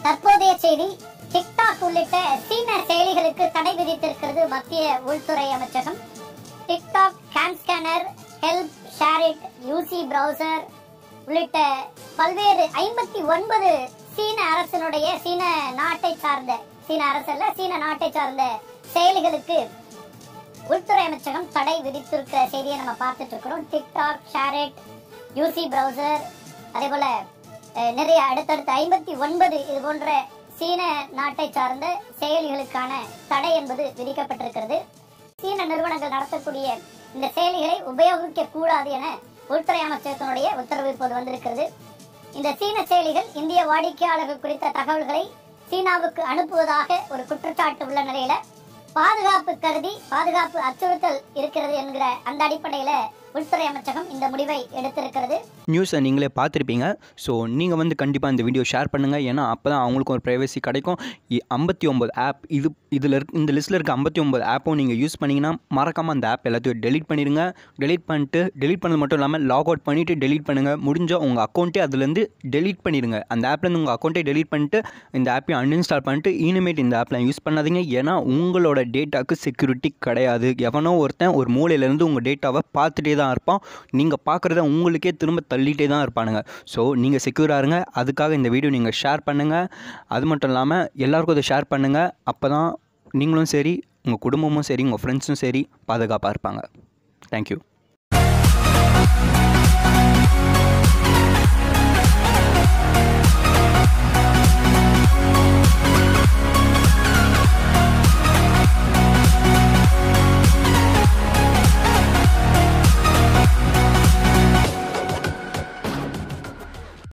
தற்போதைய செய்தி டிக்டாக் உள்ளிட்ட சீன செயலிகளுக்கு தடை விதித்திருக்கிறது மத்திய உள்துறை அமைச்சகம் TikTok CamScanner Helo SHAREit UC browser உள்ளிட்ட பல்வேறு ஐம்பத்தி ஒன்பது சீன அரசினுடைய சீன நாட்டை சார்ந்த சீன அரசல்ல சீன நாட்டை சார்ந்த செயலிகளுக்கு உள்துறை அமைச்சகம் தடை விதித்திருக்கிற செய்தியை நம்ம பார்த்துட்டு இருக்கிறோம் டிக்டாக் ஷேரிட் யூசி பிரவுசர் அதே போல அஹ், நிறைய அடுத்தடுத்த ஐம்பத்தி ஒன்பது இது போன்ற சீன நாட்டை சார்ந்த செயலிகளுக்கான தடை என்பது விதிக்கப்பட்டிருக்கிறது சீன நிறுவனங்கள் நடத்தக்கூடிய இந்த செயலிகளை உபயோகிக்க கூடாது என உள்துறை அமைச்சகத்தினுடைய உத்தரவு இப்போது வந்திருக்கிறது இந்த சீன செயலிகள் இந்திய வாடிக்கையாளர்கள் குறித்த தகவல்களை சீனாவுக்கு அனுப்புவதாக ஒரு குற்றச்சாட்டு உள்ள நிலையில பாதுகாப்பு கருதி பாதுகாப்பு அச்சுறுத்தல் இருக்கிறது என்கிற அந்த அடிப்படையில உள்துறை அமைச்சகம் இந்த முடிவை எடுத்திருக்கிறது நியூஸை நீங்களே பார்த்துருப்பீங்க ஸோ நீங்கள் வந்து கண்டிப்பாக இந்த வீடியோ ஷேர் பண்ணுங்கள் ஏன்னா அப்போ தான் அவங்களுக்கும் ஒரு ப்ரைவசி கிடைக்கும் ஐம்பத்தி ஒம்பது ஆப் இது இதில் இருக்க இந்த லிஸ்ட்டில் இருக்க ஐம்பத்தி ஒம்பது ஆப்பும் நீங்கள் யூஸ் பண்ணிங்கன்னா மறக்காமல் அந்த ஆப் எல்லாத்தையும் டெலீட் பண்ணிடுங்க டெலீட் பண்ணிட்டு டெலீட் பண்ணது மட்டும் இல்லாமல் லாக் அவுட் பண்ணிவிட்டு டெலீட் பண்ணுங்கள் முடிஞ்சால் உங்கள் அக்கௌண்ட்டே அதுலேருந்து டெலீட் பண்ணிடுங்க அந்த ஆப்லேருந்து உங்கள் அக்கௌண்ட்டே டெலீட் பண்ணிட்டு இந்த ஆப்பையும் அன்இன்ஸ்டால் பண்ணிட்டு இனிமேட் இந்த ஆப்லாம் யூஸ் பண்ணாதீங்க ஏன்னா உங்களோட டேட்டாக்கு செக்யூரிட்டி கிடையாது எவனோ ஒருத்தன் ஒரு மூலையிலேருந்து உங்கள் டேட்டாவை பார்த்துட்டே தான் இருப்பான் நீங்கள் பார்க்குறத உங்களுக்கே திரும்ப தள்ளிட்டே தான் இருப்பானுங்க ஸோ நீங்கள் செக்யூராக இருங்க அதுக்காக இந்த வீடியோ நீங்கள் ஷேர் பண்ணுங்கள் அது மட்டும் இல்லாமல் எல்லாருக்கும் இதை ஷேர் பண்ணுங்கள் அப்போ தான் நீங்களும் சரி உங்கள் குடும்பமும் சரி உங்கள் ஃப்ரெண்ட்ஸும் சரி பாதுகாப்பாக இருப்பாங்க தேங்க்யூ